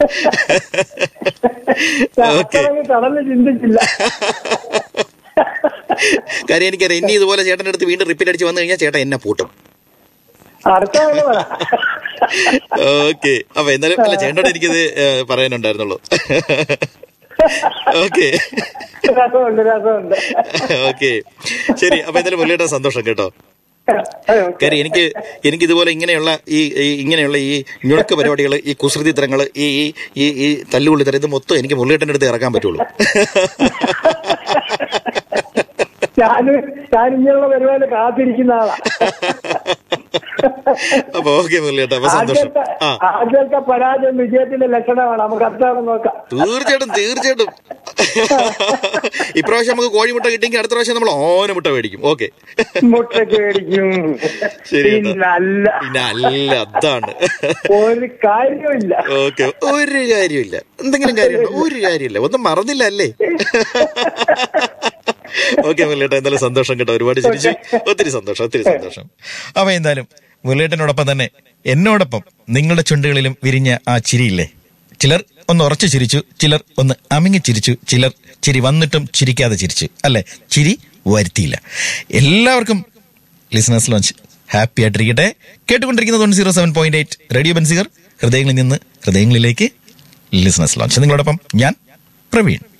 Okay അത്രയും കടന്ന് ചിന്തിച്ചില്ല കാര്യം എനിക്കറിയാം ഇനി ഇതുപോലെ ചേട്ടൻ്റെ അടുത്ത് വീണ്ടും റിപ്പീറ്റ് അടിച്ച് വന്നു കഴിഞ്ഞാൽ ചേട്ടൻ എന്നെ പൂട്ടും അടുത്ത തവണ വരാം ഓക്കെ അപ്പൊ എന്നാലും അല്ല ചേട്ടനോട് എനിക്കിത് ഏ, പറയാനുണ്ടായിരുന്നുള്ളൂ ഓക്കെ രസമുണ്ട് രസമുണ്ട് ഓക്കെ ശരി അപ്പൊ എന്തായാലും മുരളിയുടെ സന്തോഷം കേട്ടോ കാര്യം എനിക്ക് എനിക്ക് ഇതുപോലെ ഇങ്ങനെയുള്ള ഈ ഈ- ഇങ്ങനെയുള്ള ഈ ഞുണക്ക് പരിപാടികൾ ഈ കുസൃതി തരങ്ങൾ ഈ ഈ ഈ ഈ തല്ലുകൊള്ളി തരം ഇത് മൊത്തം എനിക്ക് മുരളിയേട്ടൻ്റെ അടുത്ത് ഇറക്കാൻ പറ്റുള്ളൂ ഞാൻ ഞാൻ ഇങ്ങനെയുള്ള പരിപാടി കാത്തിരിക്കുന്ന ആളാ അപ്പൊ ഓക്കെ മുരളിയേട്ട അപ്പൊ സന്തോഷം ആദ്യത്തെ ആ ആദ്യത്തെ പരാജയം വിജയത്തിന്റെ ലക്ഷണമാണ് നമുക്ക് അടുത്താണ് നോക്കാം തീർച്ചയായിട്ടും തീർച്ചയായിട്ടും ഇപ്രാവശ്യം നമുക്ക് കോഴിമുട്ട കിട്ടിയെങ്കിൽ അടുത്ത പ്രാവശ്യം നമ്മൾ ഓനമുട്ട മേടിക്കും ഓക്കെ മുട്ടയ്ക്ക് മേടിക്കും ശരി കേട്ടോ. പിന്നല്ല പിന്നെ അല്ല അതാണ് ഒരു കാര്യമില്ല ഓക്കെ ഒരു കാര്യമില്ല എന്തെങ്കിലും കാര്യമുണ്ടോ ഒരു കാര്യമില്ല ഒന്നും മറന്നില്ല അല്ലേ ഓക്കെ മുരളിയേട്ട എന്തായാലും സന്തോഷം കേട്ടോ ഒരുപാട് ചിരിച്ചു ഒത്തിരി സന്തോഷം ഒത്തിരി സന്തോഷം അപ്പൊ എന്തായാലും മുരളിയേട്ടനോടൊപ്പം തന്നെ എന്നോടൊപ്പം നിങ്ങളുടെ ചുണ്ടുകളിലും വിരിഞ്ഞ ആ ചിരിയില്ലേ ചിലർ ഒന്ന് ഉറച്ചു ചിരിച്ചു ചിലർ ഒന്ന് അമിങ്ങി ചിരിച്ചു ചിലർ ചിരി വന്നിട്ടും ചിരിക്കാതെ ചിരിച്ചു അല്ലെ ചിരി വരുത്തിയില്ല എല്ലാവർക്കും ലിസണേഴ്സ് ലോഞ്ച് ഹാപ്പി ആയിട്ടിരിക്കട്ടെ കേട്ടുകൊണ്ടിരിക്കുന്നത് one zero seven point eight radio ബൻസിഗർ ഹൃദയങ്ങളിൽ നിന്ന് ഹൃദയങ്ങളിലേക്ക് ലിസണേഴ്സ് ലോഞ്ച് നിങ്ങളോടൊപ്പം ഞാൻ പ്രവീൺ